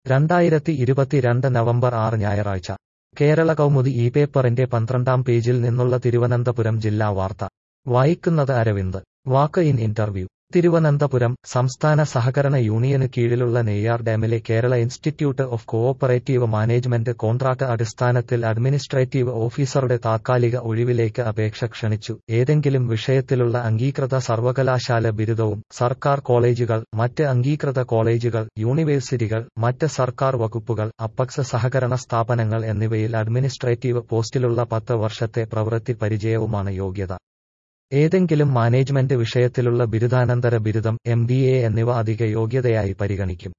രണ്ടായിരത്തി ഇരുപത്തിരണ്ട് നവംബർ ആറ് ഞായറാഴ്ച കേരള കൗമുദി ഈ പേപ്പറിന്റെ പന്ത്രണ്ടാം പേജിൽ നിന്നുള്ള തിരുവനന്തപുരം ജില്ലാ വാർത്ത വായിക്കുന്നത് Aravind walk in interview Thiruvananthapuram സംസ്ഥാന സഹകരണ യൂണിയന് കീഴിലുള്ള നെയ്യാർ ഡാമിലെ Kerala institute of cooperative management contract അടിസ്ഥാനത്തിൽ അഡ്മിനിസ്ട്രേറ്റീവ് ഓഫീസറുടെ താത്കാലിക ഒഴിവിലേക്ക് അപേക്ഷ ക്ഷണിച്ചു ഏതെങ്കിലും വിഷയത്തിലുള്ള അംഗീകൃത സർവകലാശാല ബിരുദവും സർക്കാർ കോളേജുകൾ മറ്റ് അംഗീകൃത കോളേജുകൾ യൂണിവേഴ്സിറ്റികൾ മറ്റ് സർക്കാർ വകുപ്പുകൾ അപ്പക്സ് സഹകരണ സ്ഥാപനങ്ങൾ എന്നിവയിൽ അഡ്മിനിസ്ട്രേറ്റീവ് പോസ്റ്റിലുള്ള പത്ത് വർഷത്തെ പ്രവൃത്തി പരിചയവുമാണ് യോഗ്യത ഏതെങ്കിലും മാനേജ്മെന്റ് വിഷയത്തിലുള്ള ബിരുദാനന്തര ബിരുദം എം ബി എ എന്നിവ അധിക യോഗ്യതയായി പരിഗണിക്കും